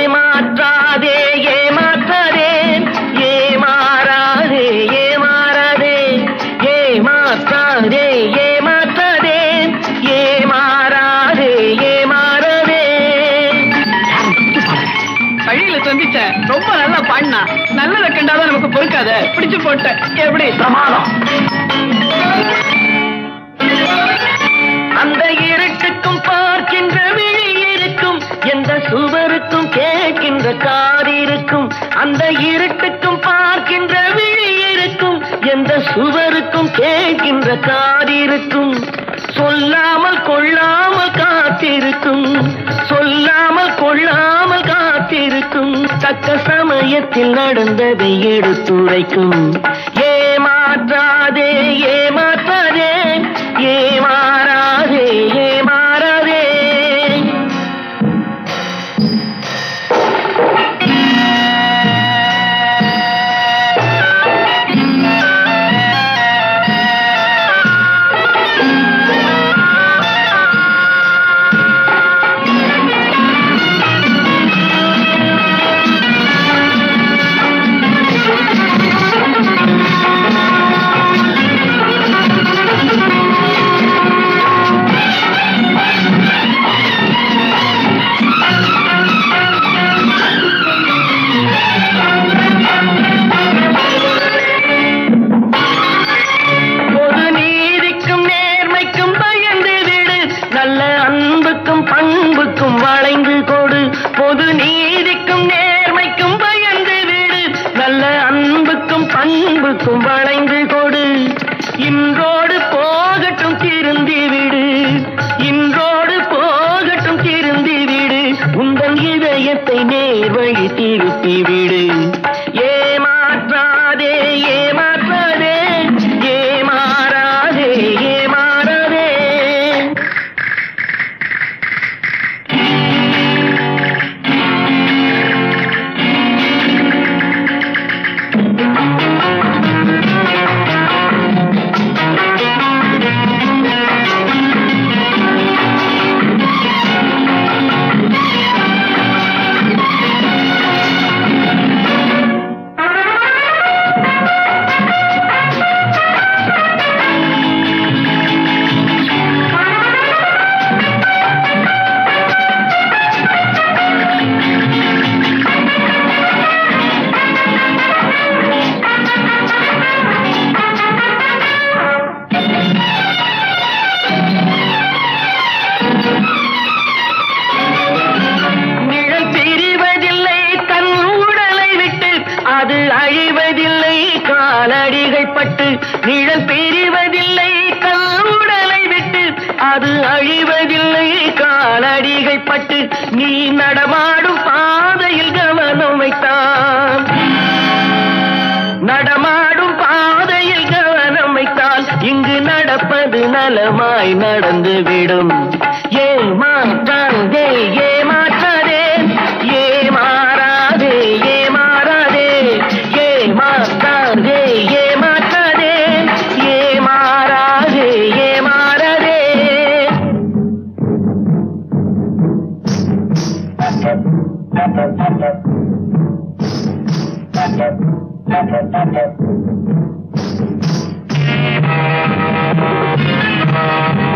ஏமாற்றாதே ஏமாற்றாதே ஏமாறாதே ஏமாறாதே ஏமாற்றாதே ஏமாற்றாதே ஏமாறாதே ஏமாறாதே வழியில சந்திச்சேன் ரொம்ப நல்லா பாடினா நல்லதை கண்டாதான் நமக்கு பொறுக்காத பிடிச்சு போட்டேன் எப்படி பிரமாதம் அந்த இருட்டுக்கும் பார்க்கின்ற விழி இருக்கும் எந்த சுவருக்கும் கேட்கின்ற காது இருக்கும் அந்த இருட்டுக்கும் பார்க்கின்ற விழி இருக்கும் எந்த சுவருக்கும் கேட்கின்ற காது இருக்கும் சொல்லாமல் கொள்ளாமல் காத்திருக்கும் சொல்லாமல் கொள்ளாமல் காத்திருக்கும் தக்க சமயத்தில் நடந்ததை எடுத்துரைக்கும் ஏமாற்றாதே ஏமாற்றாதே ஏமாறாதே ஏமாறாதே பொது நீதிக்கும் நேர்மைக்கும் பயந்து விடு நல்ல அன்புக்கும் பண்புக்கும் வளைந்து கொடு பொது நீதிக்கும் நேர்மைக்கும் பயந்து விடு நல்ல அன்புக்கும் பண்புக்கும் வளைந்து கொடு இன்றோடு போகட்டும் திருந்தி விடு இன்றோடு போகட்டும் திருந்தி விடு உங்கள் இதயத்தை நேர்வழி திருப்பி விடு ஏமாற்றாதே ஏமாற்றாதே ஏமாறாதே ஏமாறாதே நிழல் பிரிவதில்லை தன் உடலை விட்டு அது அழிவதில்லை காலடிகள் பட்டு நிழல் பிரிவதில்லை தன் உடலை விட்டு அது அழிவதில்லை காலடிகள் பட்டு நீ நடமாடும் பாதையில் கவனம் வைத்தான் நடமாடும் பாதையில் கவனம் வைத்தால் இங்கு நடப்பது நலமாய் நடந்துவிடும் ஏமாற்றாதே ஏமாற்றாதே ஏமாறாதே ஏமாறாதே ஏமாற்றாதே ஏமாற்றாதே ஏமாறாதே ஏமாறாதே Thank you.